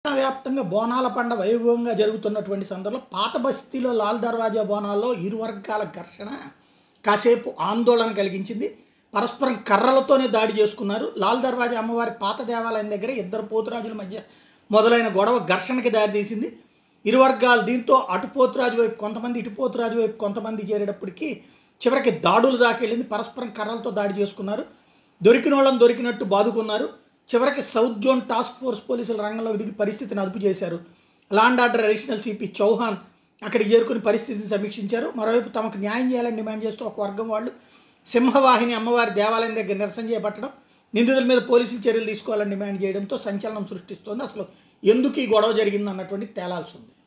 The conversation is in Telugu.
వ్యాప్తంగా బోనాల పండ వైభవంగా జరుగుతున్నటువంటి సందర్భంలో పాత బస్తీలో లాల్ దర్వాజా బోనాల్లో ఇరు వర్గాల ఘర్షణ కాసేపు ఆందోళన కలిగించింది పరస్పరం కర్రలతోనే దాడి చేసుకున్నారు లాల్ దర్వాజా అమ్మవారి పాత దేవాలయం దగ్గర ఇద్దరు పోతురాజుల మధ్య మొదలైన గొడవ ఘర్షణకి దారితీసింది ఇరు వర్గాలు దీంతో అటు పోతురాజు వైపు కొంతమంది ఇటు పోతురాజు వైపు కొంతమంది చేరేటప్పటికి చివరికి దాడులు దాకా వెళ్ళింది పరస్పరం కర్రలతో దాడి చేసుకున్నారు దొరికిన వాళ్ళని దొరికినట్టు బాదుకున్నారు చివరికి సౌత్ జోన్ టాస్క్ ఫోర్స్ పోలీసులు రంగంలో దిగి పరిస్థితిని అదుపు చేశారు law and order additional CP Chauhan అక్కడికి చేరుకుని పరిస్థితిని సమీక్షించారు మరోవైపు తమకు న్యాయం చేయాలని డిమాండ్ చేస్తూ ఒక వర్గం వాళ్ళు సింహవాహిని అమ్మవారి దేవాలయం దగ్గర నిరసన చేపట్టడం నిందితుల మీద పోలీసులు చర్యలు తీసుకోవాలని డిమాండ్ చేయడంతో సంచలనం సృష్టిస్తోంది అసలు ఎందుకు ఈ గొడవ జరిగింది అన్నటువంటి తేలాల్సి ఉంది